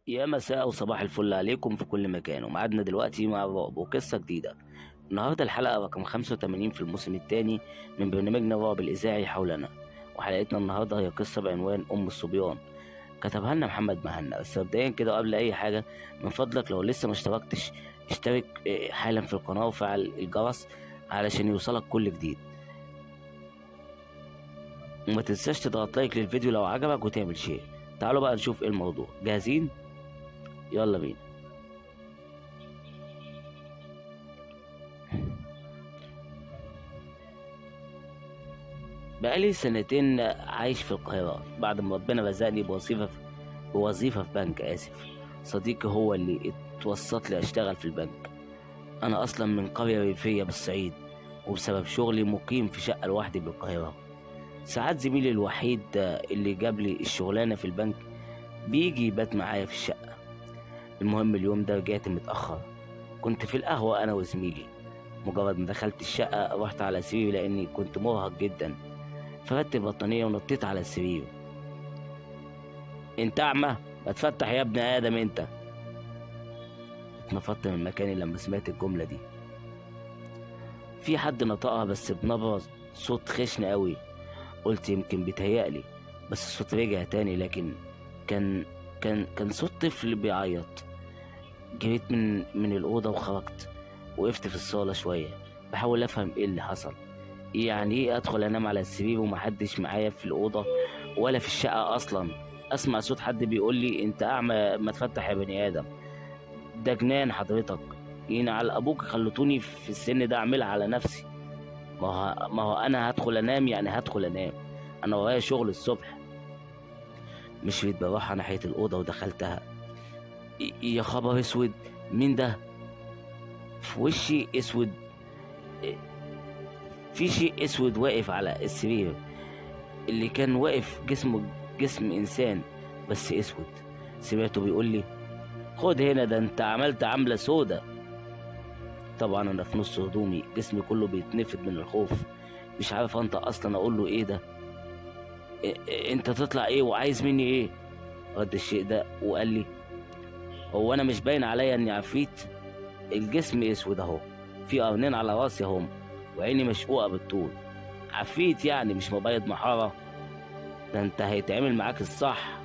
يا مساء وصباح الفل عليكم في كل مكان ومعادنا دلوقتي مع الرعب وقصة جديدة النهاردة الحلقة رقم 85 في الموسم الثاني من برنامجنا الرعب الإذاعي حولنا وحلقتنا النهاردة هي قصة بعنوان أم الصبيان كتبها لنا محمد مهنا بس مبدئيا كده قبل أي حاجة من فضلك لو لسه ما اشتركتش اشترك اه، حالا في القناة وفعل الجرس علشان يوصلك كل جديد وما تنساش تضغط لايك للفيديو لو عجبك وتعمل شير تعالوا بقى نشوف ايه الموضوع جاهزين يلا بينا بقالي سنتين عايش في القاهرة بعد ما ربنا رزقني بوظيفة في بوظيفة في بنك آسف صديقي هو اللي اتوسط لي أشتغل في البنك أنا أصلا من قرية ريفية بالصعيد وبسبب شغلي مقيم في شقة لوحدي بالقاهرة ساعات زميلي الوحيد اللي جاب لي الشغلانة في البنك بيجي يبات معايا في الشقة المهم اليوم ده رجعت متأخر كنت في القهوة أنا وزميلي مجرد ما دخلت الشقة رحت على سريري لأني كنت مرهق جدا فردت البطانية ونطيت على السرير انت أعمى ما تفتح يا ابن آدم انت اتنفضت من مكاني لما سمعت الجملة دي في حد نطقها بس بنبرة صوت خشن قوي قلت يمكن بيتهيألي بس الصوت رجع تاني لكن كان كان كان صوت طفل بيعيط جريت من من الأوضة وخرجت وقفت في الصالة شوية بحاول أفهم إيه اللي حصل يعني إيه أدخل أنام على السرير ومحدش معايا في الأوضة ولا في الشقة أصلا أسمع صوت حد بيقول لي أنت أعمى ما تفتح يا بني آدم ده جنان حضرتك ينعل أبوك خلتوني في السن ده أعملها على نفسي ما هو ما هو أنا هدخل أنام يعني هدخل أنام أنا ورايا شغل الصبح مشيت بالراحة ناحية الأوضة ودخلتها ي- يا خبر اسود مين ده في وشي اسود إيه، في شيء اسود واقف على السرير اللي كان واقف جسمه جسم انسان بس اسود سمعته بيقول لي خد هنا ده انت عملت عملة سودة طبعا انا في نص هدومي جسمي كله بيتنفض من الخوف مش عارف انطق اصلا اقول له ايه ده إيه- إيه، انت تطلع ايه وعايز مني ايه رد الشيء ده وقال لي هو انا مش باين عليا اني عفريت الجسم اسود اهو في قرنين على راسي اهم وعيني مشقوقه بالطول عفريت يعني مش مبيض محاره ده انت هيتعمل معاك الصح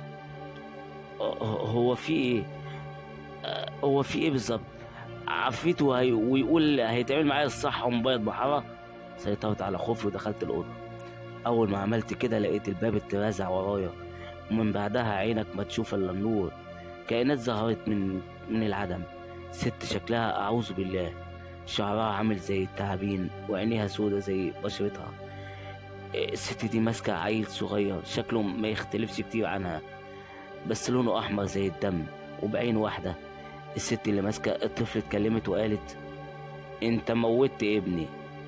ه- هو في ايه آه، هو في ايه بالظبط عفريت وهي... ويقول هيتعمل معايا الصح ومبيض محاره سيطرت على خوفي ودخلت الاوضه اول ما عملت كده لقيت الباب اترزع ورايا ومن بعدها عينك ما تشوف الا النور كائنات ظهرت من من العدم ست شكلها أعوذ بالله شعرها عامل زي التعابين وعينيها سودة زي بشرتها الست دي ماسكة عيل صغير شكله ما يختلفش كتير عنها بس لونه أحمر زي الدم وبعين واحدة الست اللي ماسكة الطفل اتكلمت وقالت انت موتت ابني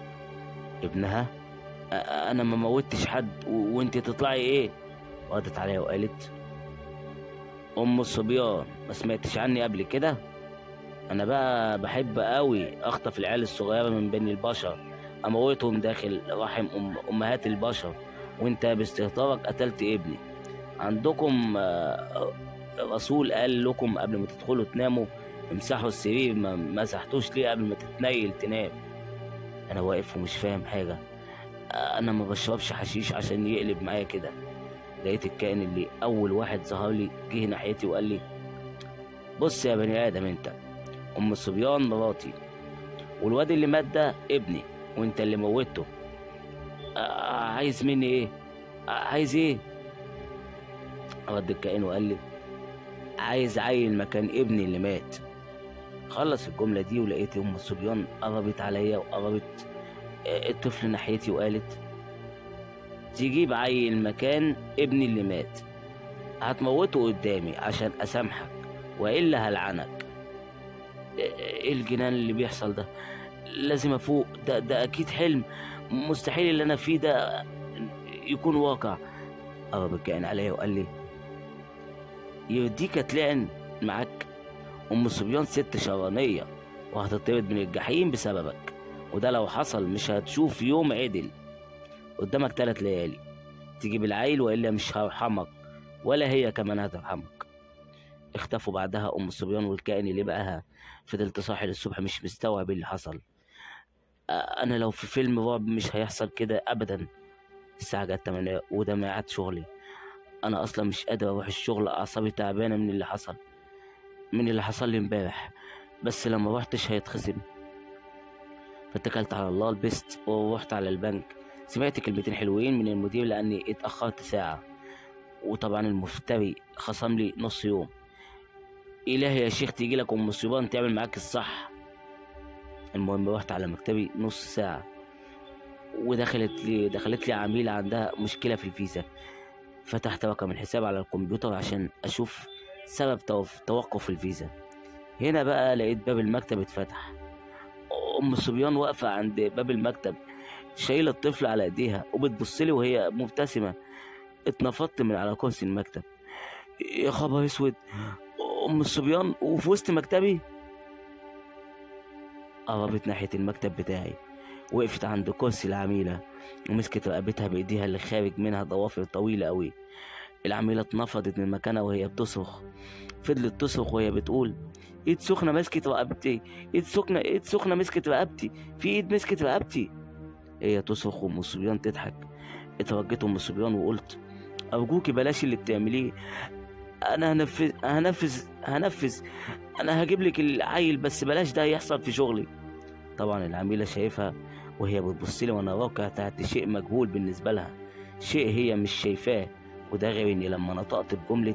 ابنها أ- انا ما موتش حد و- وانت تطلعي ايه ردت عليها وقالت ام الصبيان ما سمعتش عني قبل كده انا بقى بحب قوي اخطف العيال الصغيره من بين البشر اموتهم داخل رحم أم امهات البشر وانت باستهتارك قتلت ابني عندكم آه، رسول قال لكم قبل ما تدخلوا تناموا امسحوا السرير ما مسحتوش ليه قبل ما تتنيل تنام انا واقف ومش فاهم حاجه آه، انا ما بشربش حشيش عشان يقلب معايا كده لقيت الكائن اللي اول واحد ظهر لي جه ناحيتي وقال لي بص يا بني ادم انت ام الصبيان مراتي والواد اللي مات ده ابني وانت اللي موته آه، عايز مني ايه آه، عايز ايه رد الكائن وقال لي عايز عيل مكان ابني اللي مات خلص الجملة دي ولقيت أم الصبيان قربت عليا وقربت آه، الطفل ناحيتي وقالت تجيب عيل مكان ابني اللي مات هتموته قدامي عشان أسامحك وإلا هلعنك ايه الجنان اللي بيحصل ده لازم افوق ده ده اكيد حلم مستحيل اللي انا فيه ده يكون واقع قرب الكائن عليا وقال لي يرضيك اتلعن معاك ام صبيان ست شرانيه وهتطرد من الجحيم بسببك وده لو حصل مش هتشوف يوم عدل قدامك تلات ليالي تجيب العيل والا مش هرحمك ولا هي كمان هترحمك اختفوا بعدها ام الصبيان والكائن اللي بقاها فضلت صاحي للصبح مش مستوعب اللي حصل آه، انا لو في فيلم رعب مش هيحصل كده ابدا الساعه جت 8 وده ميعاد شغلي انا اصلا مش قادر اروح الشغل اعصابي تعبانه من اللي حصل من اللي حصل لي امبارح بس لما روحتش هيتخصم فاتكلت على الله لبست ورحت على البنك سمعت كلمتين حلوين من المدير لاني اتاخرت ساعه وطبعا المفتري خصم لي نص يوم إلهي يا شيخ تيجي لك أم صيبان تعمل معاك الصح المهم رحت على مكتبي نص ساعة ودخلت لي دخلت لي عميلة عندها مشكلة في الفيزا فتحت رقم الحساب على الكمبيوتر عشان أشوف سبب توف- توقف الفيزا هنا بقى لقيت باب المكتب اتفتح أم الصبيان واقفة عند باب المكتب شايلة الطفل على إيديها وبتبصلي وهي مبتسمة اتنفضت من على كرسي المكتب يا خبر اسود ام الصبيان وفي وسط مكتبي قربت ناحية المكتب بتاعي وقفت عند كرسي العميلة ومسكت رقبتها بإيديها اللي خارج منها ضوافر طويلة أوي العميلة اتنفضت من مكانها وهي بتصرخ فضلت تصرخ وهي بتقول ايد سخنة مسكت رقبتي ايد سخنة ايد سخنة مسكت رقبتي في ايد مسكت رقبتي هي تصرخ وام الصبيان تضحك اتوجهت ام الصبيان وقلت ارجوكي بلاش اللي بتعمليه انا هنفذ هنفذ هنفذ انا هجيب لك العيل بس بلاش ده يحصل في شغلي طبعا العميله شايفها وهي بتبص لي وانا واقع تحت شيء مجهول بالنسبه لها شيء هي مش شايفاه وده غير اني لما نطقت بجمله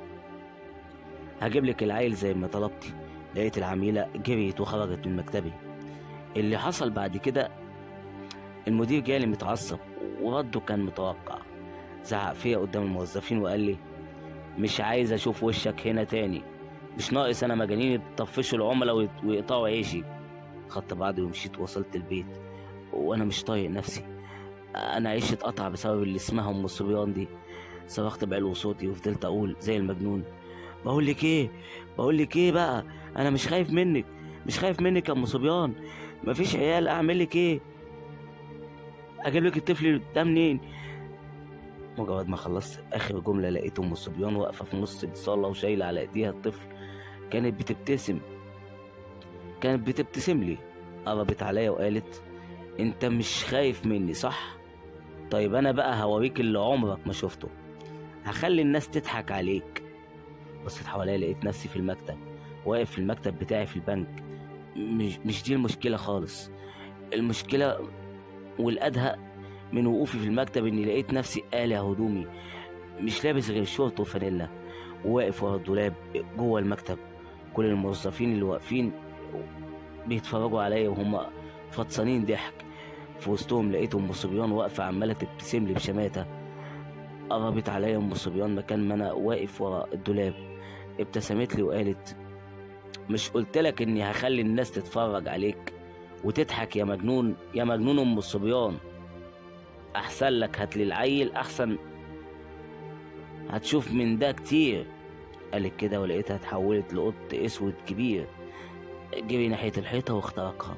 هجيب لك العيل زي ما طلبتي لقيت العميله جريت وخرجت من مكتبي اللي حصل بعد كده المدير جالي متعصب ورده كان متوقع زعق فيا قدام الموظفين وقال لي مش عايز اشوف وشك هنا تاني مش ناقص انا مجانين يطفشوا العملاء ويت- ويقطعوا عيشي خدت بعضي ومشيت وصلت البيت وانا مش طايق نفسي انا عيشي اتقطع بسبب اللي اسمها ام الصبيان دي صرخت بعلو صوتي وفضلت اقول زي المجنون بقول لك ايه بقول لك ايه بقى انا مش خايف منك مش خايف منك يا ام صبيان مفيش عيال اعمل لك ايه اجيب لك الطفل ده منين مجرد ما خلصت اخر جمله لقيت ام الصبيان واقفه في نص الصاله وشايله على ايديها الطفل كانت بتبتسم كانت بتبتسم لي قربت عليا وقالت انت مش خايف مني صح طيب انا بقى هوريك اللي عمرك ما شفته هخلي الناس تضحك عليك بصيت حواليا لقيت نفسي في المكتب واقف في المكتب بتاعي في البنك مش مش دي المشكله خالص المشكله والادهى من وقوفي في المكتب اني لقيت نفسي قالع هدومي مش لابس غير شورت وفانيلا وواقف ورا الدولاب جوه المكتب كل الموظفين اللي واقفين بيتفرجوا عليا وهم فطسانين ضحك في وسطهم لقيت ام صبيان واقفه عماله تبتسم لي بشماته قربت عليا ام صبيان مكان ما انا واقف ورا الدولاب ابتسمت لي وقالت مش قلت لك اني هخلي الناس تتفرج عليك وتضحك يا مجنون يا مجنون ام الصبيان احسن لك هاتلي العيل احسن هتشوف من ده كتير قالت كده ولقيتها اتحولت لقط اسود كبير جري ناحية الحيطة واخترقها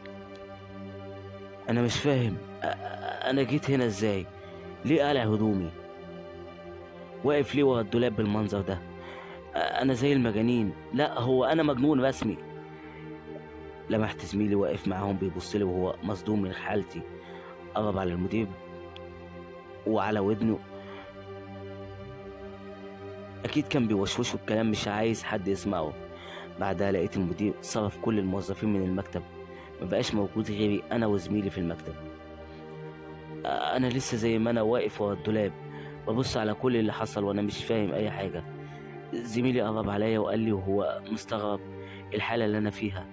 انا مش فاهم أ- أ- انا جيت هنا ازاي ليه قالع هدومي واقف ليه ورا الدولاب بالمنظر ده أ- انا زي المجانين لا هو انا مجنون رسمي لمحت زميلي واقف معاهم بيبص لي وهو مصدوم من حالتي قرب على المدير وعلى ودنه اكيد كان بيوشوشه الكلام مش عايز حد يسمعه بعدها لقيت المدير صرف كل الموظفين من المكتب مبقاش موجود غيري انا وزميلي في المكتب آه، انا لسه زي ما انا واقف ورا الدولاب ببص على كل اللي حصل وانا مش فاهم اي حاجه زميلي قرب عليا وقال لي وهو مستغرب الحاله اللي انا فيها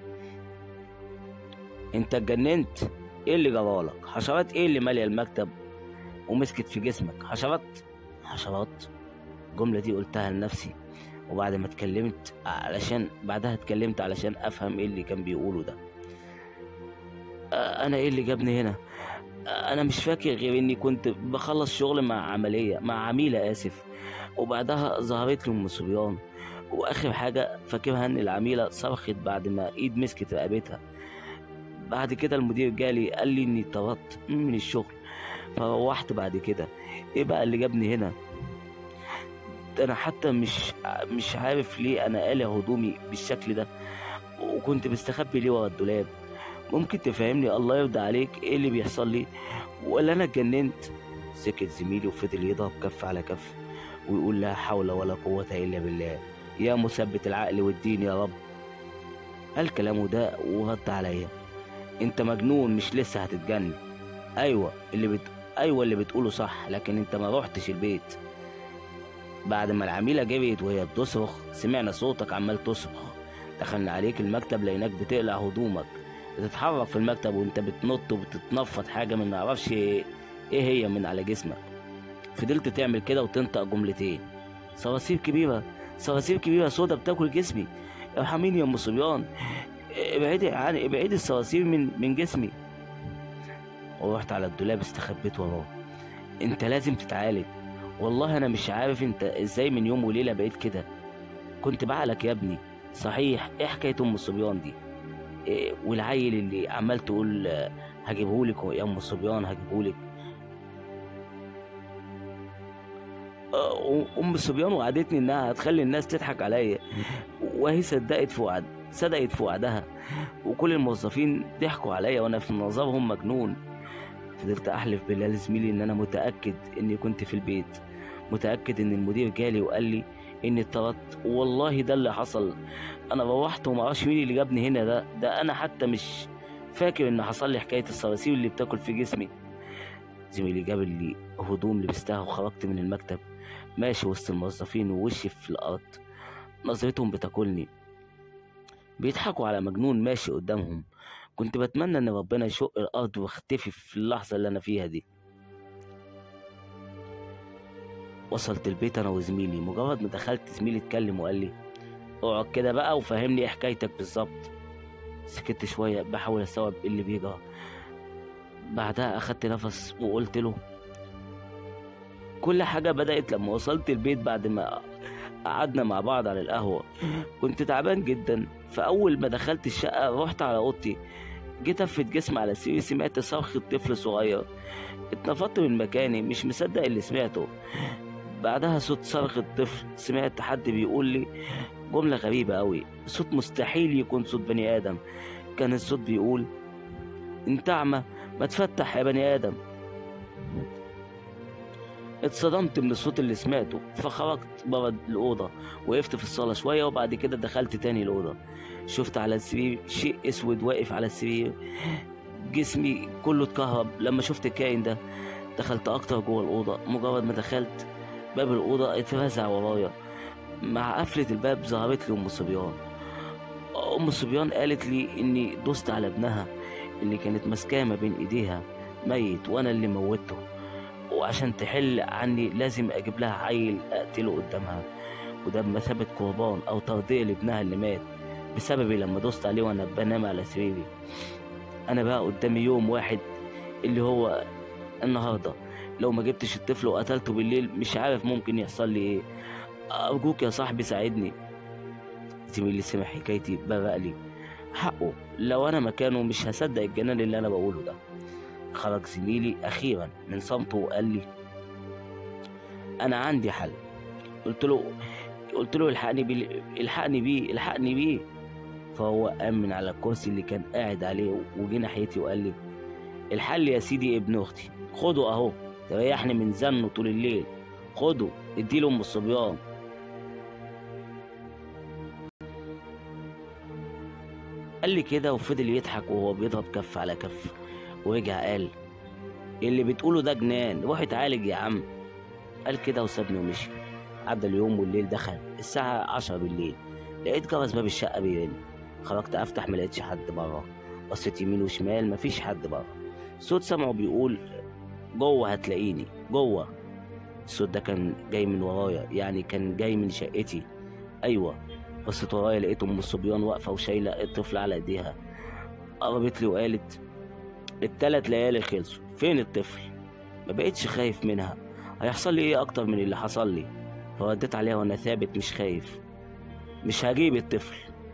انت اتجننت ايه اللي جرالك حشرات ايه اللي ماليه المكتب ومسكت في جسمك حشرات حشرات الجملة دي قلتها لنفسي وبعد ما اتكلمت علشان بعدها اتكلمت علشان افهم ايه اللي كان بيقوله ده آه، انا ايه اللي جابني هنا آه، انا مش فاكر غير اني كنت بخلص شغل مع عملية مع عميلة اسف وبعدها ظهرت لي ام صبيان واخر حاجة فاكرها ان العميلة صرخت بعد ما ايد مسكت رقبتها بعد كده المدير جالي قال لي اني طردت من الشغل فروحت بعد كده ايه بقى اللي جابني هنا قلت انا حتى مش مش عارف ليه انا قالع هدومي بالشكل ده وكنت مستخبي ليه ورا الدولاب ممكن تفهمني الله يرضى عليك ايه اللي بيحصل لي ولا انا اتجننت سكت زميلي وفضل يضرب كف على كف ويقول لا حول ولا قوة إلا بالله يا مثبت العقل والدين يا رب قال كلامه ده ورد عليا انت مجنون مش لسه هتتجنن ايوه اللي بت... ايوه اللي بتقوله صح لكن انت ما روحتش البيت بعد ما العميلة جريت وهي بتصرخ سمعنا صوتك عمال تصرخ دخلنا عليك المكتب لقيناك بتقلع هدومك بتتحرك في المكتب وانت بتنط وبتتنفض حاجة من معرفش ايه هي من على جسمك فضلت تعمل كده وتنطق جملتين صراصير كبيرة صراصير كبيرة سودا بتاكل جسمي ارحميني يا ام صبيان ابعدي عن ابعدي الصراصير من من جسمي ورحت على الدولاب استخبيت وراه انت لازم تتعالج والله انا مش عارف انت ازاي من يوم وليله بقيت كده كنت بعقلك يا ابني صحيح ايه حكايه ام الصبيان دي إيه والعيل اللي عمال تقول آه، هجيبهولك يا ام الصبيان هجيبهولك آه، ام الصبيان وعدتني انها هتخلي الناس تضحك عليا وهي صدقت في وعد صدقت في وعدها وكل الموظفين ضحكوا عليا وانا في نظرهم مجنون فضلت احلف بالله لزميلي ان انا متاكد اني كنت في البيت متاكد ان المدير جالي وقال لي اني اتطردت والله ده اللي حصل انا روحت وما اعرفش مين اللي جابني هنا ده ده انا حتى مش فاكر ان حصل لي حكايه الصراصير اللي بتاكل في جسمي زميلي جاب لي هدوم لبستها وخرجت من المكتب ماشي وسط الموظفين ووشي في الارض نظرتهم بتاكلني بيضحكوا على مجنون ماشي قدامهم كنت بتمنى ان ربنا يشق الارض واختفي في اللحظه اللي انا فيها دي وصلت البيت انا وزميلي مجرد ما دخلت زميلي اتكلم وقال لي اقعد كده بقى وفهمني ايه حكايتك بالظبط سكت شويه بحاول استوعب ايه اللي بيجرى بعدها اخدت نفس وقلت له كل حاجة بدأت لما وصلت البيت بعد ما قعدنا مع بعض على القهوة كنت تعبان جدا فأول ما دخلت الشقة رحت على أوضتي جيت أفت جسمي على السرير سمعت صرخة طفل صغير اتنفضت من مكاني مش مصدق اللي سمعته بعدها صوت صرخة طفل سمعت حد بيقول لي جملة غريبة أوي صوت مستحيل يكون صوت بني آدم كان الصوت بيقول انت أعمى ما تفتح يا بني آدم اتصدمت من الصوت اللي سمعته فخرجت بره الأوضة وقفت في الصالة شوية وبعد كده دخلت تاني الأوضة شفت على السرير شيء أسود واقف على السرير جسمي كله اتكهرب لما شفت الكائن ده دخلت أكتر جوه الأوضة مجرد ما دخلت باب الأوضة اترزع ورايا مع قفلة الباب ظهرت لي أم صبيان أم صبيان قالت لي إني دوست على ابنها اللي كانت ماسكاه ما بين إيديها ميت وأنا اللي موته وعشان تحل عني لازم اجيب لها عيل اقتله قدامها وده بمثابة قربان او ترضية لابنها اللي مات بسببي لما دوست عليه وانا بنام على سريري انا بقى قدامي يوم واحد اللي هو النهاردة لو ما جبتش الطفل وقتلته بالليل مش عارف ممكن يحصل لي ايه ارجوك يا صاحبي ساعدني زميلي سمع حكايتي برق لي حقه لو انا مكانه مش هصدق الجنان اللي انا بقوله ده خرج زميلي أخيرا من صمته وقال لي أنا عندي حل قلت له قلت له الحقني بيه الحقني بيه الحقني بيه فهو قام من على الكرسي اللي كان قاعد عليه وجه ناحيتي وقال لي الحل يا سيدي ابن أختي خده أهو تريحني من زنه طول الليل خده اديله أم الصبيان قال لي كده وفضل يضحك وهو بيضرب كف على كف ورجع قال اللي بتقوله ده جنان روح اتعالج يا عم قال كده وسابني ومشي عدى اليوم والليل دخل الساعة عشرة بالليل لقيت جرس باب الشقة بيرن خرجت أفتح ملقتش حد بره بصيت يمين وشمال مفيش حد بره صوت سمعه بيقول جوه هتلاقيني جوه الصوت ده كان جاي من ورايا يعني كان جاي من شقتي أيوة بصيت ورايا لقيت أم الصبيان واقفة وشايلة الطفل على إيديها قربت لي وقالت التلات ليالي خلصوا فين الطفل ما بقتش خايف منها هيحصل لي ايه اكتر من اللي حصل لي فرديت عليها وانا ثابت مش خايف مش هجيب الطفل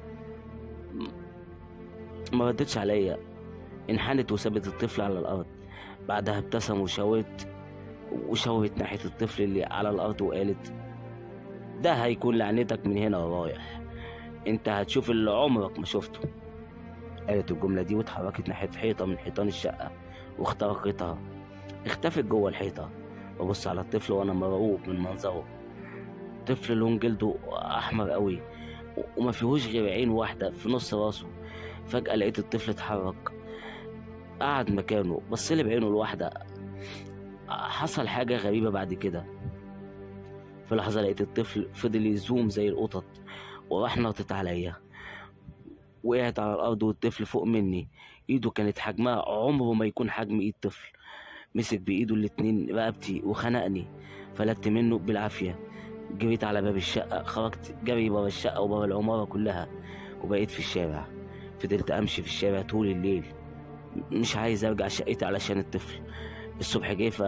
ما ردتش عليا انحنت وسابت الطفل على الارض بعدها ابتسم وشاورت وشاورت ناحية الطفل اللي على الأرض وقالت ده هيكون لعنتك من هنا ورايح انت هتشوف اللي عمرك ما شفته قالت الجملة دي واتحركت ناحية حيطة من حيطان الشقة واخترقتها اختفت جوه الحيطة ببص على الطفل وانا مرعوب من منظره طفل لون جلده احمر قوي و- وما فيهوش غير عين واحدة في نص راسه فجأة لقيت الطفل اتحرك قعد مكانه بصلي بعينه الواحدة حصل حاجة غريبة بعد كده في لحظة لقيت الطفل فضل يزوم زي القطط وراح نطت عليا وقعت على الأرض والطفل فوق مني إيده كانت حجمها عمره ما يكون حجم إيد طفل مسك بإيده الاتنين رقبتي وخنقني فلت منه بالعافية جريت على باب الشقة خرجت جري برا الشقة وبرا العمارة كلها وبقيت في الشارع فضلت أمشي في الشارع طول الليل مش عايز أرجع شقتي علشان الطفل الصبح جه ف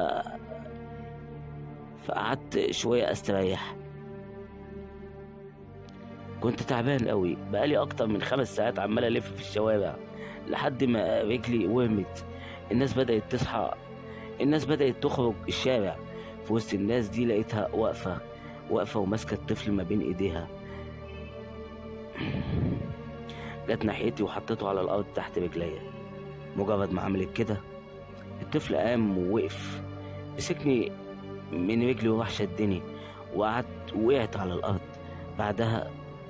فقعدت شوية أستريح كنت تعبان قوي بقالي أكتر من خمس ساعات عمال ألف في الشوارع لحد ما رجلي ورمت الناس بدأت تصحى الناس بدأت تخرج الشارع في وسط الناس دي لقيتها واقفة واقفة وماسكة الطفل ما بين إيديها جت ناحيتي وحطيته على الأرض تحت رجليا مجرد ما عملت كده الطفل قام ووقف مسكني من رجلي وراح شدني وقعدت وقعت على الأرض بعدها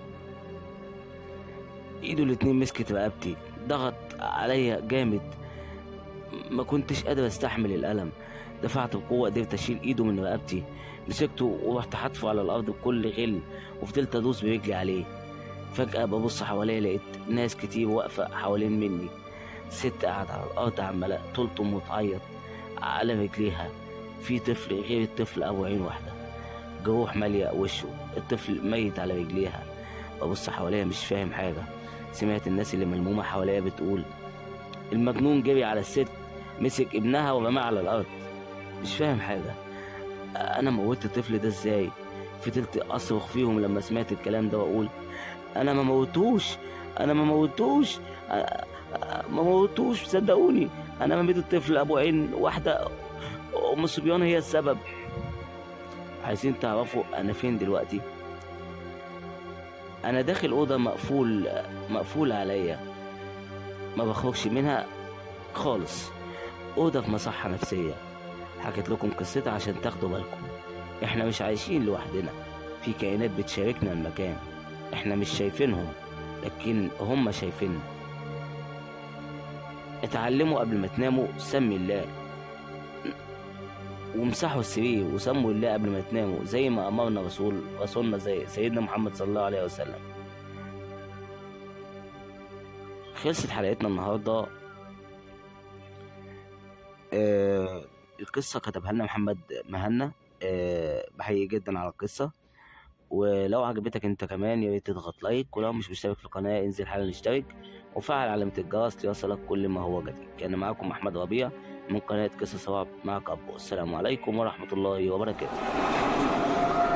ايده الاتنين مسكت رقبتي ضغط عليا جامد ما كنتش قادر استحمل الألم دفعت بقوة قدرت أشيل إيده من رقبتي مسكته ورحت حاطفه على الأرض بكل غل وفضلت أدوس برجلي عليه فجأة ببص حواليا لقيت ناس كتير واقفة حوالين مني ست قاعدة على الأرض عمالة تلطم وتعيط على رجليها في طفل غير الطفل أبو عين واحدة جروح مالية وشه الطفل ميت على رجليها ببص حواليا مش فاهم حاجة سمعت الناس اللي ملمومة حواليا بتقول المجنون جري على الست مسك ابنها ورماه على الأرض مش فاهم حاجة أنا موتت الطفل ده إزاي فضلت أصرخ فيهم لما سمعت الكلام ده وأقول أنا ما موتوش أنا ما موتوش أنا ما موتوش صدقوني أنا مميت الطفل أبو عين واحدة أم الصبيان هي السبب عايزين تعرفوا أنا فين دلوقتي أنا داخل أوضة مقفول مقفول عليا ما بخرجش منها خالص أوضة في مصحة نفسية حكيت لكم قصتها عشان تاخدوا بالكم احنا مش عايشين لوحدنا في كائنات بتشاركنا المكان احنا مش شايفينهم لكن هم شايفيننا اتعلموا قبل ما تناموا سمي الله وامسحوا السرير وسموا الله قبل ما تناموا زي ما امرنا رسول رسولنا زي سيدنا محمد صلى الله عليه وسلم خلصت حلقتنا النهارده آه القصة كتبها لنا محمد مهنا آه بحيي جدا على القصة ولو عجبتك انت كمان يا ريت تضغط لايك ولو مش مشترك في القناة انزل حالا اشترك وفعل علامة الجرس ليصلك كل ما هو جديد كان معكم أحمد ربيع من قناة قصص رعب معك أبو السلام عليكم ورحمة الله وبركاته